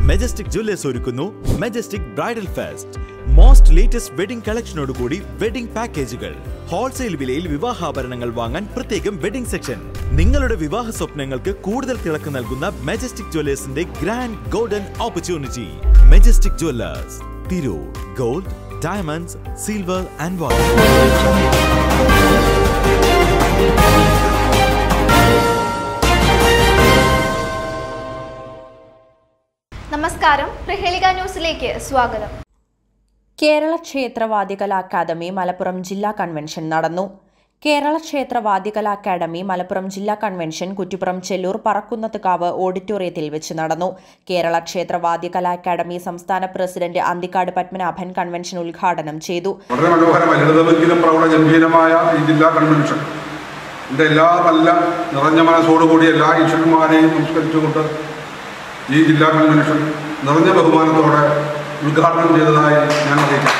majestic jewellers ഒരുക്കുന്നു Majestic bridal fest most latest wedding കളക്ഷനോടുകൂടി wedding പാക്കേജുകൾ ഹോൾസെയിൽ വിലയിൽ വിവാഹാഭരണങ്ങൾ വാങ്ങാൻ പ്രത്യേകം വെഡിംഗ് സെക്ഷൻ നിങ്ങളുടെ വിവാഹ സ്വപ്നങ്ങൾക്ക് കൂടുതൽ തിളക്ക് നൽകുന്ന മെജസ്റ്റിക് ജ്വല്ലേഴ്സിന്റെ grand golden opportunity Majestic jewellers Tirur gold diamonds silver and water നമസ്കാരം പ്രഹേളിക ന്യൂസിലേക്ക് സ്വാഗതം കേരള ക്ഷേത്ര വാദ്യകലാ അക്കാദമി മലപ്പുറം ജില്ലാ കൺവെൻഷൻ നടന്നു കേരള ക്ഷേത്ര വാദ്യകലാ അക്കാദമി മലപ്പുറം ജില്ലാ കൺവെൻഷൻ കുറ്റിപ്പുറം ചെല്ലൂർ പറക്കുന്നത്തുകാവ് ഓഡിറ്റോറിയത്തിൽ വെച്ച് നടന്നു കേരള ക്ഷേത്ര വാദ്യകലാ അക്കാദമി സംസ്ഥാന പ്രസിഡന്റ് അന്തിക്കാട് പത്മനാഭൻ കൺവെൻഷൻ ഉദ്ഘാടനം ചെയ്തു വളരെ മനോഹരമായ ലളിതമെങ്കിലും പ്രൗഢഗംഭീരമായ ഈ ജില്ലാ കൺവെൻഷൻ എൻ്റെ എല്ലാ നല്ല നിറഞ്ഞ മനസ്സോടുകൂടി എല്ലാ ഈശ്വരന്മാരെയും സംസ്കരിച്ചുകൊണ്ട് ഈ ജില്ലാ കൺവെൻഷൻ നിറഞ്ഞ ബഹുമാനത്തോടെ ഉദ്ഘാടനം ചെയ്തതായി ഞാൻ അറിയിക്കാം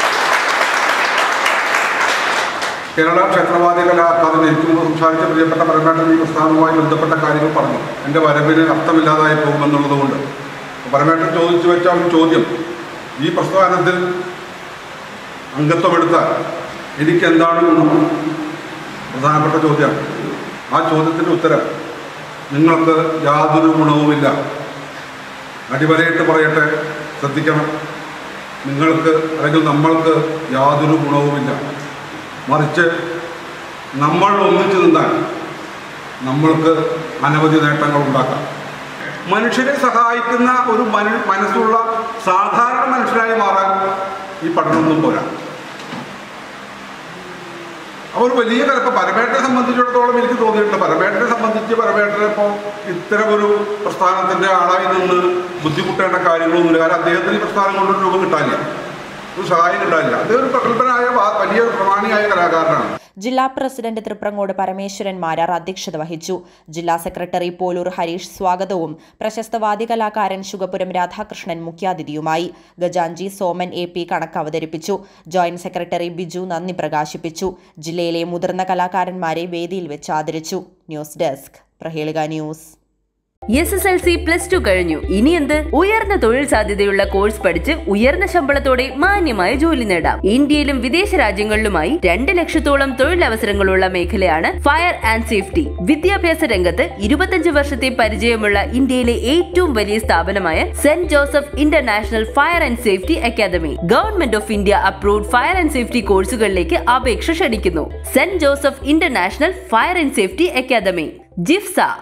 കേരള ക്ഷേത്രവാദി കലാ അക്കാദമി ഇരിക്കുമ്പോൾ സംസാരിച്ച പ്രിയപ്പെട്ട പരമേട്ടൻ ഈ പ്രസ്ഥാനവുമായി ബന്ധപ്പെട്ട കാര്യങ്ങൾ പറഞ്ഞു എൻ്റെ വരവിന് അർത്ഥമില്ലാതായി പോകുമെന്നുള്ളതുകൊണ്ട് പരമേട്ടൻ ചോദിച്ചു വെച്ച ഒരു ചോദ്യം ഈ പ്രസ്ഥാനത്തിൽ അംഗത്വമെടുത്താൽ എനിക്ക് എന്താണ് ഗുണം പ്രധാനപ്പെട്ട ചോദ്യമാണ് ആ ചോദ്യത്തിൻ്റെ ഉത്തരം നിങ്ങൾക്ക് യാതൊരു ഗുണവുമില്ല അടിവരയിട്ട് പറയട്ടെ ശ്രദ്ധിക്കണം നിങ്ങൾക്ക് അല്ലെങ്കിൽ നമ്മൾക്ക് യാതൊരു ഗുണവുമില്ല മറിച്ച് നമ്മൾ ഒന്നിച്ചു നിന്നാൽ നമ്മൾക്ക് അനവധി നേട്ടങ്ങൾ ഉണ്ടാക്കാം മനുഷ്യരെ സഹായിക്കുന്ന ഒരു മനു മനസ്സുള്ള സാധാരണ മനുഷ്യരായി മാറാൻ ഈ പഠനമൊന്നും പോരാ അവർ വലിയ ചിലപ്പോൾ പരമേട്ടനെ സംബന്ധിച്ചിടത്തോളം എനിക്ക് തോന്നിയിട്ടുണ്ട് പരമേട്ടനെ സംബന്ധിച്ച് പരമേട്ടനെ ഇപ്പോൾ ഇത്തരം ഒരു പ്രസ്ഥാനത്തിൻ്റെ ആളായി നിന്ന് ബുദ്ധിമുട്ടേണ്ട കാര്യങ്ങളൊന്നുമില്ല കാരണം അദ്ദേഹത്തിന് ഈ പ്രസ്ഥാനം കൊണ്ടൊരു രൂപം കിട്ടാനില്ല ഒരു സഹായം കിട്ടാനില്ല അദ്ദേഹം ഒരു പ്രഗത്ഭനായ വാ- വലിയ പ്രമാണിയായ കലാകാരനാണ് ജില്ലാ പ്രസിഡന്റ് തൃപ്രങ്ങോട് പരമേശ്വരൻ മാരാർ അധ്യക്ഷത വഹിച്ചു ജില്ലാ സെക്രട്ടറി പോലൂർ ഹരീഷ് സ്വാഗതവും പ്രശസ്ത വാദ്യകലാകാരൻ ശുഗപുരം രാധാകൃഷ്ണൻ മുഖ്യാതിഥിയുമായി ഗജാഞ്ചി സോമൻ എ പി കണക്ക് അവതരിപ്പിച്ചു ജോയിന്റ് സെക്രട്ടറി ബിജു നന്ദി പ്രകാശിപ്പിച്ചു ജില്ലയിലെ മുതിർന്ന കലാകാരന്മാരെ വേദിയിൽ വെച്ച് ആദരിച്ചു ന്യൂസ് ഡെസ്ക് പ്രഹേളിക news S S L C plus two കഴിഞ്ഞു ഇനി എന്ത് ഉയർന്ന തൊഴിൽ സാധ്യതയുള്ള കോഴ്സ് പഠിച്ച് ഉയർന്ന ശമ്പളത്തോടെ മാന്യമായ ജോലി നേടാം ഇന്ത്യയിലും വിദേശ രാജ്യങ്ങളിലുമായി രണ്ട് ലക്ഷത്തോളം തൊഴിലവസരങ്ങളുള്ള മേഖലയാണ് ഫയർ ആൻഡ് സേഫ്റ്റി വിദ്യാഭ്യാസ രംഗത്ത് ഇരുപത്തഞ്ച് വർഷത്തെ പരിചയമുള്ള ഇന്ത്യയിലെ ഏറ്റവും വലിയ സ്ഥാപനമായ saint Joseph international fire and safety academy government of India approved fire and safety കോഴ്സുകളിലേക്ക് അപേക്ഷ ക്ഷണിക്കുന്നു saint Joseph international fire and safety academy ജിഫ്സ